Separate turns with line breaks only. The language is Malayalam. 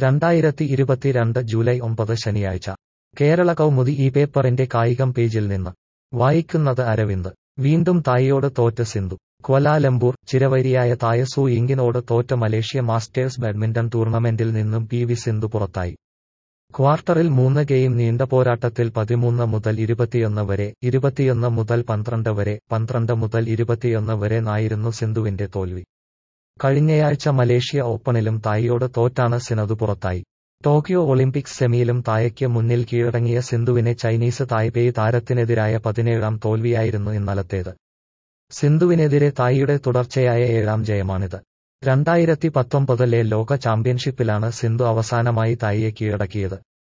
രണ്ടായിരത്തി ഇരുപത്തിരണ്ട് ജൂലൈ ഒമ്പത് ശനിയാഴ്ച കേരള കൗമുദി ഈ പേപ്പറിന്റെ കായികം പേജിൽ നിന്ന് വായിക്കുന്നത് അരവിന്ദ് വീണ്ടും തായിയോട് തോറ്റ സിന്ധു ക്വലാലംപൂർ ചിരവൈരിയായ തായ സൂ ഇങ്ങിനോട് തോറ്റ മലേഷ്യ മാസ്റ്റേഴ്സ് ബാഡ്മിന്റൺ ടൂർണമെന്റിൽ നിന്നും പി വി സിന്ധു പുറത്തായി ക്വാർട്ടറിൽ മൂന്ന് ഗെയിം നീണ്ട പോരാട്ടത്തിൽ പതിമൂന്ന് മുതൽ ഇരുപത്തിയൊന്ന് വരെ ഇരുപത്തിയൊന്ന് മുതൽ പന്ത്രണ്ട് വരെ പന്ത്രണ്ട് മുതൽ ഇരുപത്തിയൊന്ന് വരെ നായിരുന്നു സിന്ധുവിന്റെ തോൽവി കഴിഞ്ഞയാഴ്ച മലേഷ്യ ഓപ്പണിലും തായിയോട് തോറ്റാണ് സിനതു പുറത്തായി ടോക്കിയോ ഒളിമ്പിക്സ് സെമിയിലും തായയ്ക്ക് മുന്നിൽ കീഴടങ്ങിയ സിന്ധുവിനെ ചൈനീസ് തായ്പേയ് താരത്തിനെതിരായ പതിനേഴാം തോൽവിയായിരുന്നു ഇന്നലത്തേത് സിന്ധുവിനെതിരെ തായിയുടെ തുടർച്ചയായ ഏഴാം ജയമാണിത് രണ്ടായിരത്തി പത്തൊമ്പതിലെ ലോക ചാമ്പ്യൻഷിപ്പിലാണ് സിന്ധു അവസാനമായി തായിയെ കീഴടക്കിയത്